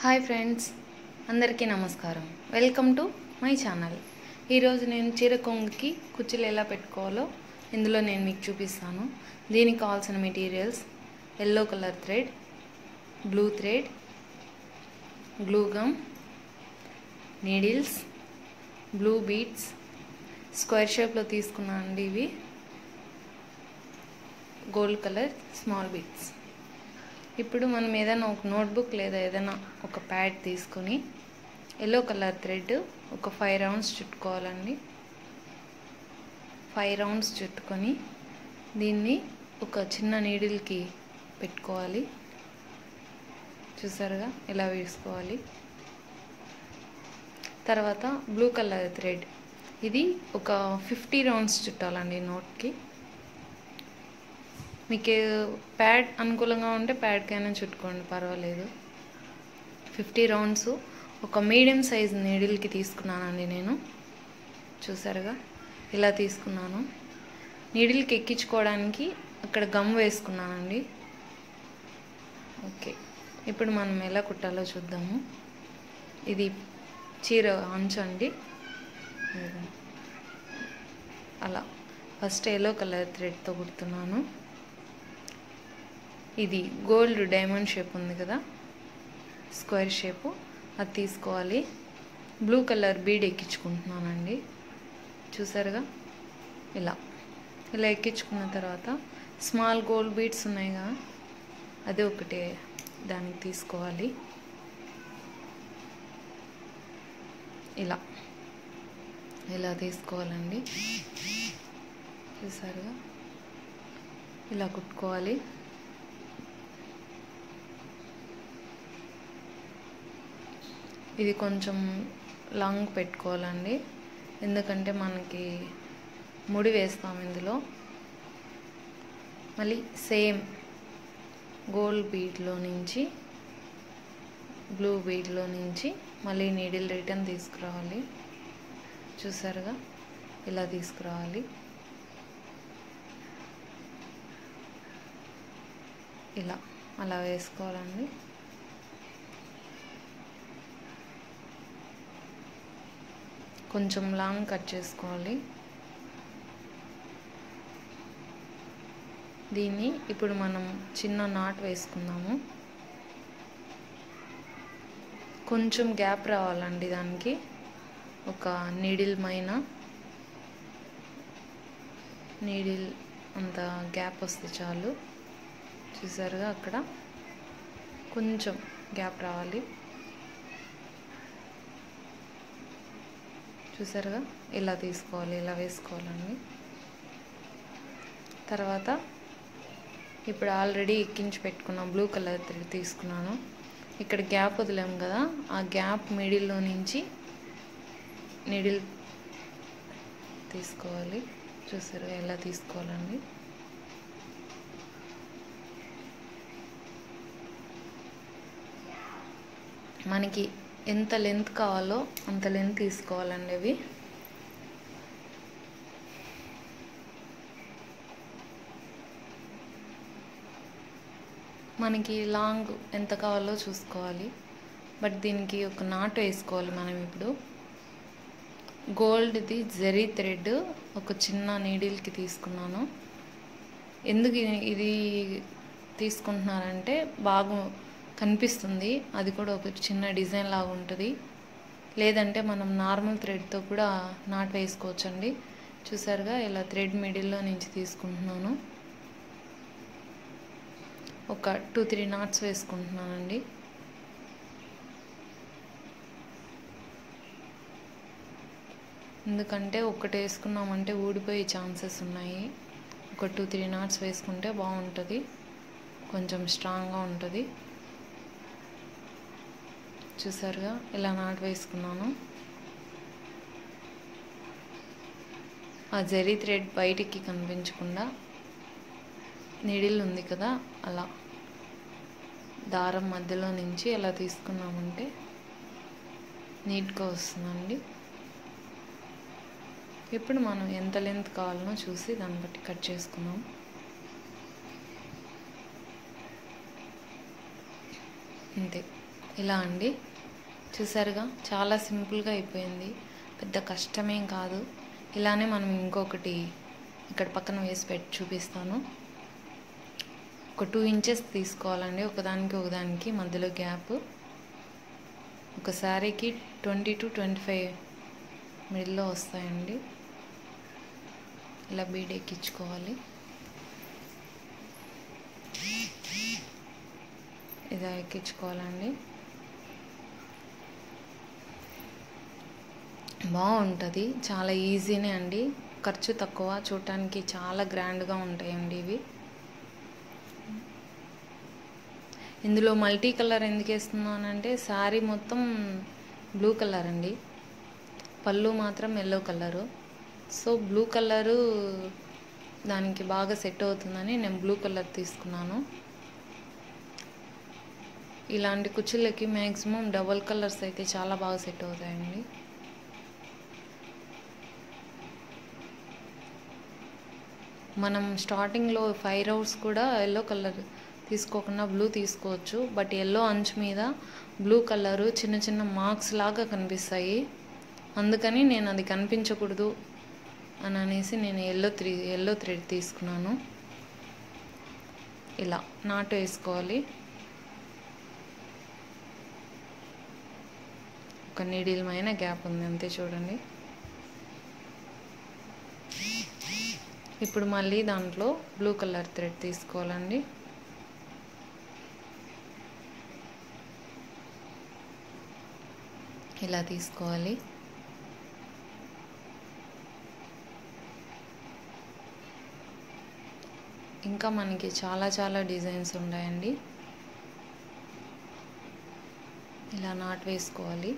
hi friends అందరికీ నమస్కారం welcome to my channel ఈరోజు నేను చీర కొంగుకి కుచ్చులు ఎలా పెట్టుకోవాలో ఇందులో నేను మీకు చూపిస్తాను దీనికి కావాల్సిన materials yellow colour thread blue thread glue gum needles blue beads square షేప్లో తీసుకున్నానండి ఇవి గోల్డ్ కలర్ స్మాల్ బీడ్స్ ఇప్పుడు మనం ఏదైనా ఒక నోట్బుక్ లేదా ఏదైనా ఒక ప్యాడ్ తీసుకొని ఎల్లో కలర్ థ్రెడ్ ఒక ఫైవ్ రౌండ్స్ చుట్టుకోవాలండి ఫైవ్ రౌండ్స్ చుట్టుకొని దీన్ని ఒక చిన్న నీడిల్కి పెట్టుకోవాలి చూసారుగా ఇలా వేసుకోవాలి తర్వాత బ్లూ కలర్ థ్రెడ్ ఇది ఒక ఫిఫ్టీ రౌండ్స్ చుట్టాలండి నోట్కి మీకు ప్యాడ్ అనుకూలంగా ఉంటే ప్యాడ్కైనా చుట్టుకోండి పర్వాలేదు ఫిఫ్టీ రౌండ్స్ ఒక మీడియం సైజ్ నీడిల్కి తీసుకున్నానండి నేను చూసారుగా ఇలా తీసుకున్నాను నీడిల్కి ఎక్కించుకోవడానికి అక్కడ గమ్ వేసుకున్నానండి ఓకే ఇప్పుడు మనం ఎలా కుట్టాలో చూద్దాము ఇది చీర అంచు అండి అలా ఫస్ట్ ఎల్లో కలర్ థ్రెడ్తో కుడుతున్నాను ఇది గోల్డ్ డైమండ్ షేప్ ఉంది కదా స్క్వేర్ షేపు అది తీసుకోవాలి బ్లూ కలర్ బీడ్ ఎక్కించుకుంటున్నానండి చూసారుగా ఇలా ఇలా ఎక్కించుకున్న తర్వాత స్మాల్ గోల్డ్ బీడ్స్ ఉన్నాయి కదా అది ఒకటి దానికి తీసుకోవాలి ఇలా ఇలా తీసుకోవాలండి చూసారుగా ఇలా కుట్టుకోవాలి ఇది కొంచెం లాంగ్ పెట్టుకోవాలండి ఎందుకంటే మనకి ముడి వేస్తాం ఇందులో మళ్ళీ సేమ్ గోల్డ్ బీడ్లో నుంచి బ్లూ బీడ్లో నుంచి మళ్ళీ నీడిల్ రిటర్న్ తీసుకురావాలి చూసారుగా ఇలా తీసుకురావాలి ఇలా అలా వేసుకోవాలండి కొంచెం లాంగ్ కట్ చేసుకోవాలి దీన్ని ఇప్పుడు మనం చిన్న నాట్ వేసుకుందాము కొంచెం గ్యాప్ రావాలండి దానికి ఒక నీడిల్ మైన నీడిల్ అంత గ్యాప్ వస్తే చాలు చూసారుగా అక్కడ కొంచెం గ్యాప్ రావాలి చూసారుగా ఇలా తీసుకోవాలి ఇలా వేసుకోవాలండి తర్వాత ఇప్పుడు ఆల్రెడీ ఎక్కించి పెట్టుకున్న బ్లూ కలర్ థ్రెడ్ తీసుకున్నాను ఇక్కడ గ్యాప్ వదిలాం కదా ఆ గ్యాప్ మిడిల్లో నుంచి నిడిల్ తీసుకోవాలి చూసారు ఎలా తీసుకోవాలండి మనకి ఎంత లెంత్ కావాలో అంత లెంత్ తీసుకోవాలండి అవి మనకి లాంగ్ ఎంత కావాలో చూసుకోవాలి బట్ దీనికి ఒక నాటు వేసుకోవాలి మనం ఇప్పుడు గోల్డ్ది జెరీ థ్రెడ్ ఒక చిన్న నీడిల్కి తీసుకున్నాను ఎందుకు ఇది తీసుకుంటున్నారంటే బాగా కనిపిస్తుంది అది కూడా ఒక చిన్న డిజైన్ లాగా ఉంటుంది లేదంటే మనం నార్మల్ థ్రెడ్తో కూడా నాట్ వేసుకోవచ్చండి చూసారుగా ఇలా థ్రెడ్ మిడిల్లో నుంచి తీసుకుంటున్నాను ఒక టూ త్రీ నాట్స్ వేసుకుంటున్నానండి ఎందుకంటే ఒకటి వేసుకున్నామంటే ఊడిపోయే ఛాన్సెస్ ఉన్నాయి ఒక టూ త్రీ నాట్స్ వేసుకుంటే బాగుంటుంది కొంచెం స్ట్రాంగ్గా ఉంటుంది చూసారుగా ఇలా నాటు వేసుకున్నాను ఆ జరీ థ్రెడ్ బయటికి కనిపించకుండా నీడిల్ ఉంది కదా అలా దారం మధ్యలో నుంచి అలా తీసుకున్నామంటే నీట్గా వస్తుందండి ఇప్పుడు మనం ఎంత లెంత్ కావాలనో చూసి దాన్ని బట్టి కట్ చేసుకున్నాం అంతే ఇలా అండి చూసారుగా చాలా సింపుల్గా అయిపోయింది పెద్ద కష్టమేం కాదు ఇలానే మనం ఇంకొకటి ఇక్కడ పక్కన వేసి పెట్టి చూపిస్తాను ఒక టూ ఇంచెస్ తీసుకోవాలండి ఒకదానికి ఒకదానికి మధ్యలో గ్యాప్ ఒక శారీకి ట్వంటీ టు ట్వంటీ ఫైవ్ మిడిల్లో వస్తాయండి ఇలా బీడ్ ఎక్కించుకోవాలి ఇలా ఎక్కించుకోవాలండి బాగుంటుంది చాలా ఈజీనే అండి ఖర్చు తక్కువ చూడటానికి చాలా గ్రాండ్గా ఉంటాయండి ఇవి ఇందులో మల్టీ కలర్ ఎందుకు వేస్తున్నానంటే శారీ మొత్తం బ్లూ కలర్ అండి పళ్ళు మాత్రం yellow colour so blue colour దానికి బాగా సెట్ అవుతుందని నేను బ్లూ కలర్ తీసుకున్నాను ఇలాంటి కుర్చీలకి మ్యాక్సిమం డబల్ కలర్స్ అయితే చాలా బాగా సెట్ అవుతాయండి మనం స్టార్టింగ్లో ఫైవ్ రౌండ్స్ కూడా ఎల్లో కలర్ తీసుకోకుండా బ్లూ తీసుకోవచ్చు బట్ ఎల్లో అంచు మీద బ్లూ కలరు చిన్న చిన్న మార్క్స్ లాగా కనిపిస్తాయి అందుకని నేను అది కనిపించకూడదు అని అనేసి నేను ఎల్లో త్రీ ఎల్లో థ్రెడ్ తీసుకున్నాను ఇలా నాటు వేసుకోవాలి ఒక నీడిల్మైన గ్యాప్ ఉంది అంతే చూడండి ఇప్పుడు మళ్ళీ దాంట్లో బ్లూ కలర్ థ్రెడ్ తీసుకోవాలండి ఇలా తీసుకోవాలి ఇంకా మనకి చాలా చాలా డిజైన్స్ ఉన్నాయండి ఇలా నాట్ వేసుకోవాలి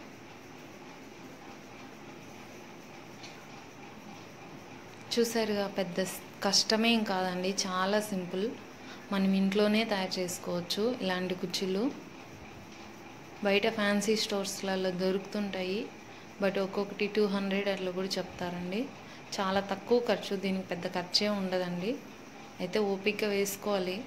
చూసారుగా పెద్ద కష్టమేం కాదండి చాలా సింపుల్ మనం ఇంట్లోనే తయారు చేసుకోవచ్చు ఇలాంటి కుర్చీలు బయట ఫ్యాన్సీ స్టోర్స్లలో దొరుకుతుంటాయి బట్ ఒక్కొక్కటి టూ హండ్రెడ్ అట్లా కూడా చెప్తారండి చాలా తక్కువ ఖర్చు దీనికి పెద్ద ఖర్చే ఉండదండి అయితే ఓపిక వేసుకోవాలి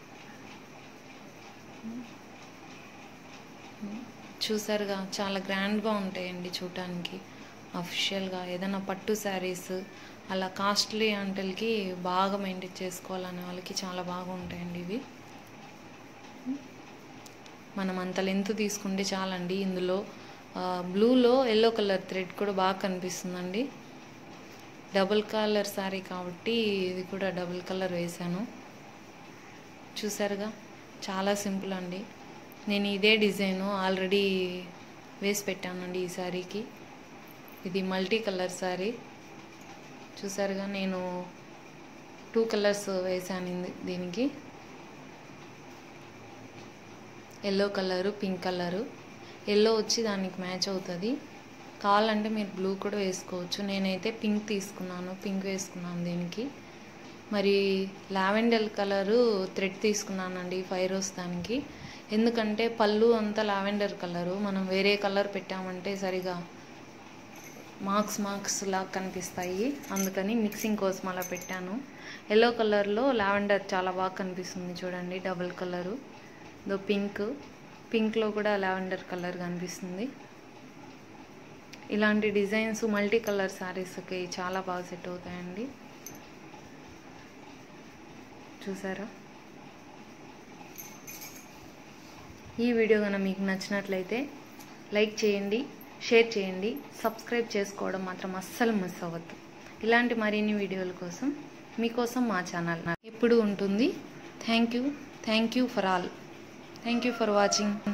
చూసారుగా చాలా గ్రాండ్గా ఉంటాయండి చూడటానికి అఫిషియల్గా ఏదైనా పట్టు శారీస్ అలా కాస్ట్లీ అంటలకి బాగా మెయింటైన్ చేసుకోవాలనే వాళ్ళకి చాలా బాగా ఉంటాయండి ఇవి మనం అంత లెంత్ తీసుకుంటే చాలండి ఇందులో బ్లూలో ఎల్లో కలర్ థ్రెడ్ కూడా బాగా కనిపిస్తుందండి డబుల్ కలర్ శారీ కాబట్టి ఇది కూడా డబుల్ కలర్ వేశాను చూసారుగా చాలా సింపుల్ అండి నేను ఇదే డిజైను ఆల్రెడీ వేసి పెట్టానండి ఈ శారీకి ఇది మల్టీ కలర్ శారీ చూసారుగా నేను టూ కలర్స్ వేసాను ఇంది- దీనికి yellow colour pink colour yellow వచ్చి దానికి మ్యాచ్ అవుతుంది కావాలంటే మీరు బ్లూ కూడా వేసుకోవచ్చు నేనైతే పింక్ తీసుకున్నాను పింక్ వేసుకున్నాను దీనికి మరి లావెండర్ కలరు థ్రెడ్ తీసుకున్నానండి ఫైవ్ రోస్ దానికి ఎందుకంటే పళ్ళు అంతా లావెండర్ కలరు మనం వేరే కలర్ పెట్టామంటే సరిగా మార్క్స్ మార్క్స్ లాగా కనిపిస్తాయి అందుకని మిక్సింగ్ కోసం అలా పెట్టాను ఎల్లో కలర్లో లావెండర్ చాలా బాగా కనిపిస్తుంది చూడండి డబుల్ కలరు దో పింక్ పింక్లో కూడా లావెండర్ కలర్ కనిపిస్తుంది ఇలాంటి డిజైన్స్ మల్టీ కలర్ శారీస్కి చాలా బాగా సెట్ అవుతాయండి చూసారా ఈ వీడియో కనుక మీకు నచ్చినట్లయితే లైక్ చేయండి షేర్ చేయండి సబ్స్క్రైబ్ చేసుకోవడం మాత్రం అస్సలు మిస్ అవ్వద్దు ఇలాంటి మరిన్ని వీడియోల కోసం మీకోసం మా ఛానల్ ఎప్పుడు ఉంటుంది thank you thank you for all thank you for watching